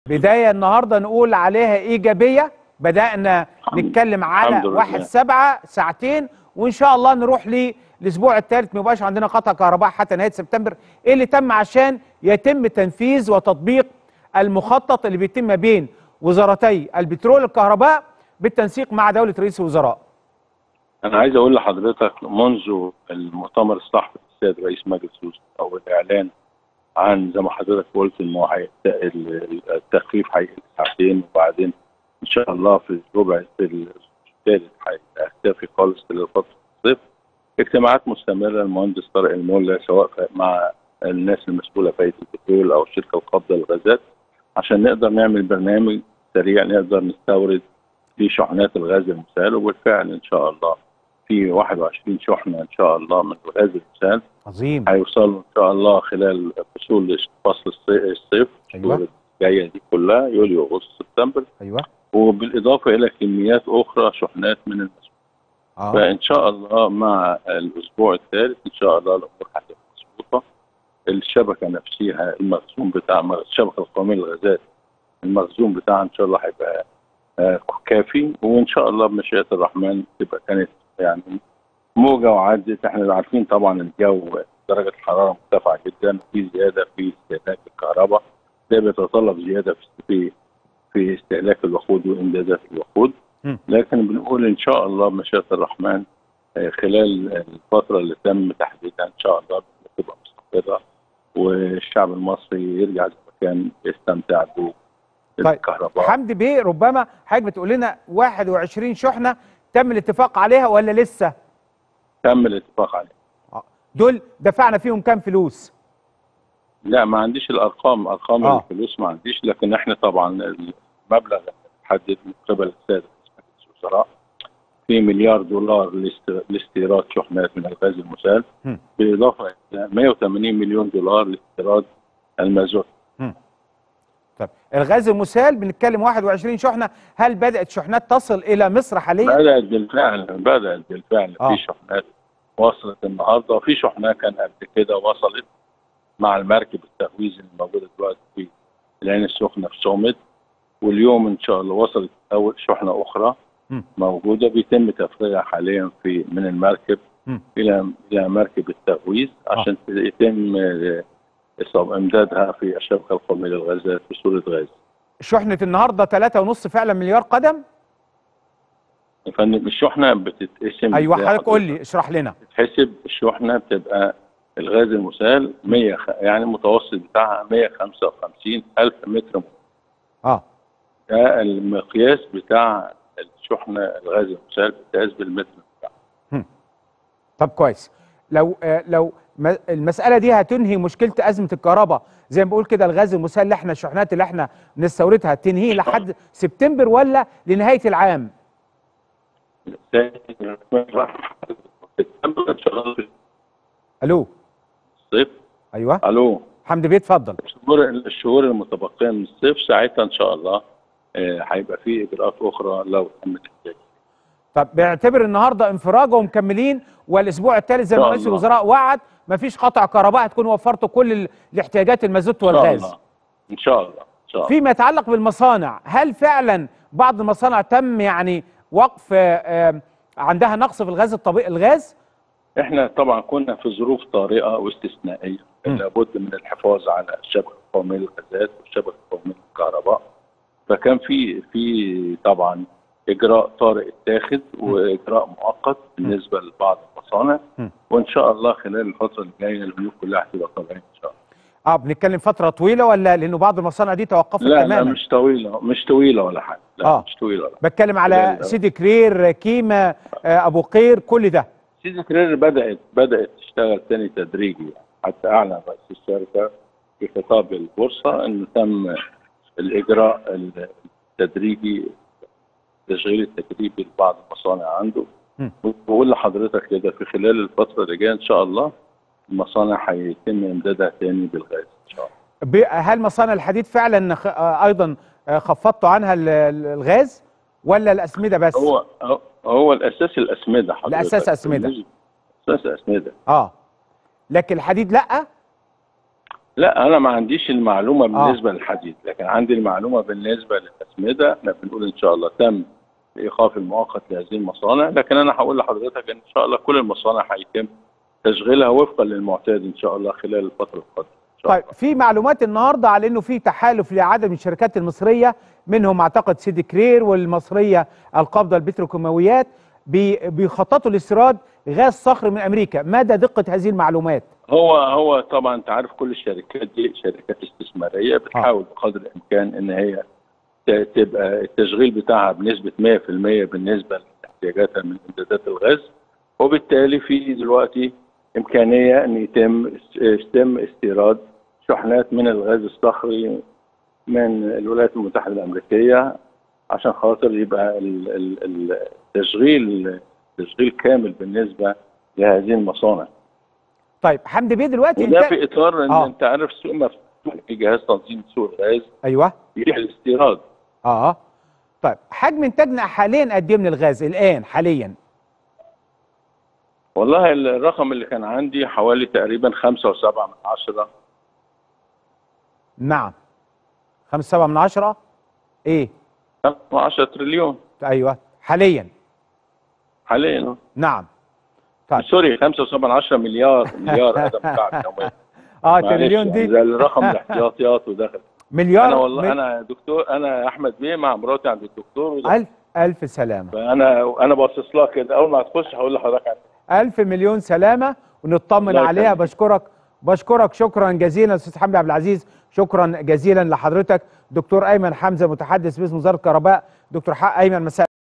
بداية النهاردة نقول عليها إيجابية بدأنا نتكلم على الحمد لله. واحد سبعة ساعتين وإن شاء الله نروح للأسبوع الثالث ما يبقاش عندنا قطع كهرباء حتى نهاية سبتمبر إيه اللي تم عشان يتم تنفيذ وتطبيق المخطط اللي بيتم ما بين وزارتي البترول والكهرباء بالتنسيق مع دولة رئيس الوزراء انا عايز اقول لحضرتك منذ المؤتمر الصحفي السيد رئيس مجلس الوزراء او الاعلان عن زي ما حضرتك قلت ان هو هيت- ال- التخفيف هيبقى ساعتين وبعدين ان شاء الله في الربع الثالث هيختفي خالص لفتره الصيف اجتماعات مستمره المهندس طارق المولى سواء ف- مع الناس المسؤوله في هيئه البترول او الشركه القابضه للغازات عشان نقدر نعمل برنامج سريع نقدر نستورد في شحنات الغاز المسال وبالفعل ان شاء الله في 21 شحنه ان شاء الله من الغاز المسال عظيم هيوصلوا ان شاء الله خلال فصول فصل الصي- الصيف أيوة. الشهور الجايه دي كلها يوليو اغسطس سبتمبر أيوه وبالاضافه الى كميات اخرى شحنات من المسؤول آه. فان شاء الله مع الاسبوع الثالث ان شاء الله الامور هتبقى مظبوطه الشبكه نفسها المخزون بتاع الشبكه القوميه للغازات المخزون بتاعها ان شاء الله هيبقى آه، كافي وان شاء الله بمشيئه الرحمن تبقى كانت يعني موجه وعدت احنا عارفين طبعا الجو درجه الحراره مرتفعه جدا في زياده في استهلاك الكهرباء ده بيتطلب زياده في في في استهلاك الوقود وامدادات الوقود مم. لكن بنقول ان شاء الله بمشيئه الرحمن آه، خلال الفتره اللي تم تحديدها ان شاء الله تبقى مستقره والشعب المصري يرجع زي ما كان يستمتع بالكهرباء حمدي بيه ربما حضرتك بتقول لنا 21 شحنة تم الاتفاق عليها ولا لسه؟ تم الاتفاق عليه آه. دول دفعنا فيهم كام فلوس؟ لا ما عنديش الارقام ارقام آه. آه. الفلوس ما عنديش لكن احنا طبعا المبلغ محدد من قبل السيد رئيس مجلس الوزراء في مليار دولار لاست- لاستيراد شحنات من الغاز المسال مم. بالاضافه الى 180 مليون دولار لاستيراد المازوت طب الغاز المسال بنتكلم 21 شحنه هل بدات شحنات تصل الى مصر حاليا بدات بالفعل بدات بالفعل آه. في شحنات وصلت النهارده وفي شحنات كان قبل كده وصلت مع المركب التهويز اللي موجوده دلوقتي في العين السخنه في سومد واليوم ان شاء الله وصلت اول شحنه اخرى مم. موجوده بيتم تفريغها حاليا في من المركب مم. الى الى مركب التهويز عشان يتم آه، إصاب- امدادها في الشبكه القوميه للغازات بصوره غاز. شحنه النهارده 3.5 فعلا مليار قدم يا فندم الشحنه بتتقسم ايوه إزاي حضرتك قول لي اشرح لنا تتحسب الشحنه بتبقى الغاز المسال 100 خ- يعني المتوسط بتاعها 155 الف متر مكعب. اه ده المقياس بتاع الشحنه الغاز المسال بتقاس بالمتر مكعب. طب كويس لو آه لو م- المساله دي هتنهي مشكله ازمه الكهرباء زي ما بقول كده الغاز المسال اللي احنا الشحنات اللي احنا نستوردها تنهي لحد سبتمبر ولا لنهايه العام سبتمبر ان شاء الله في الو الصيف ايوه الو حمدي بيه اتفضل الشهور الشهور المتبقيه من الصيف ساعتها ان شاء الله آه، هيبقى في اجراءات اخرى لو تم الاحتياج طب بيعتبر النهارده انفراجه ومكملين والاسبوع الثالث زي ما إن شاء رئيس الله. الوزراء وعد مفيش قطع كهرباء هتكون وفرتوا كل ال- الاحتياجات المازوت ان شاء والغاز الله ان شاء الله ان شاء الله فيما يتعلق بالمصانع هل فعلا بعض المصانع تم يعني وقف آه، آه، عندها نقص في الغاز الطبيعي الغاز احنا طبعا كنا في ظروف طارئه واستثنائيه م. لابد من الحفاظ على الشبكه القوميه للغازات والشبكه القوميه للكهرباء فكان في في طبعا اجراء طارئ اتاخذ واجراء مؤقت بالنسبه لبعض المصانع م. وان شاء الله خلال الفتره الجايه الامور كلها هتبقى طبيعيه ان شاء الله اه بنتكلم فتره طويله ولا لانه بعض المصانع دي توقفت لا لا تماما مش طويله مش طويله ولا حاجه لا آه. مش طويله ولا بتكلم على لا، لا. سيدي كرير كيما آه، ابو قير كل ده سيزي كرير بدات بدات تشتغل تاني تدريجي يعني حتى اعلن رئيس الشركه في خطاب البورصه انه تم الاجراء التدريجي التشغيل التجريبي لبعض المصانع عنده م. بقول لحضرتك كده في خلال الفتره اللي جايه ان شاء الله المصانع هيتم امدادها تاني بالغاز ان شاء الله ب- هل مصانع الحديد فعلا خ- آه، ايضا آه، خفضتوا عنها ال- ال- الغاز ولا الاسمده بس هو هو- هو الاساس الاسمده حضرتك الأساس أسمدة. اساس اسمده اه لكن الحديد لا لا انا ما عنديش المعلومه آه. بالنسبه للحديد لكن عندي المعلومه بالنسبه للاسمده احنا بنقول ان شاء الله تم الايقاف المؤقت لهذه المصانع لكن انا هقول لحضرتك ان شاء الله كل المصانع هيتم تشغيلها وفقا للمعتاد ان شاء الله خلال الفتره القادمه إن شاء طيب في معلومات النهارده على انه في تحالف لعدد من الشركات المصريه منهم اعتقد سيدي كرير والمصريه القابضه للبتروكيماويات بي- بيخططوا لاستيراد غاز صخر من امريكا مدى دقه هذه المعلومات هو هو طبعا انت عارف كل الشركات دي شركات استثماريه بتحاول بقدر الامكان ان هي ت- تبقى التشغيل بتاعها بنسبه 100% بالنسبه لاحتياجاتها من امدادات الغاز وبالتالي في دلوقتي امكانيه ان يتم يتم استيراد شحنات من الغاز الصخري من الولايات المتحده الامريكيه عشان خاطر يبقى ال- ال- التشغيل تشغيل كامل بالنسبه لهذه المصانع طيب حمدي بيه دلوقتي وده انت في اطار ان آه. انت عارف السوق مفتوح في جهاز تنظيم سوق الغاز ايوه يتيح الاستيراد اه طيب حجم انتاجنا حاليا قد ايه من الغاز الان حاليا والله الرقم اللي كان عندي حوالي تقريبا خمسة وسبعة من عشرة نعم خمسة سبعة من عشرة ايه خمسة عشرة تريليون ايوه حاليا حاليا نعم طيب سوري خمسة وسبعة من عشرة مليار مليار قدم مكعب يوميا اه معلش تريليون يعني دي ده الرقم الاحتياطيات ودخل مليار انا والله مل- انا دكتور انا احمد بيه مع مراتي عند الدكتور وده. ألف ألف سلامة فانا انا باصص لها كده اول ما تخش هقول لحضرتك على- ألف مليون سلامة ونطمن الله عليها يخليك. بشكرك بشكرك شكرا جزيلا أستاذ حمدي عبد العزيز شكرا جزيلا لحضرتك دكتور أيمن حمزة متحدث باسم وزارة الكهرباء دكتور حق أيمن مساء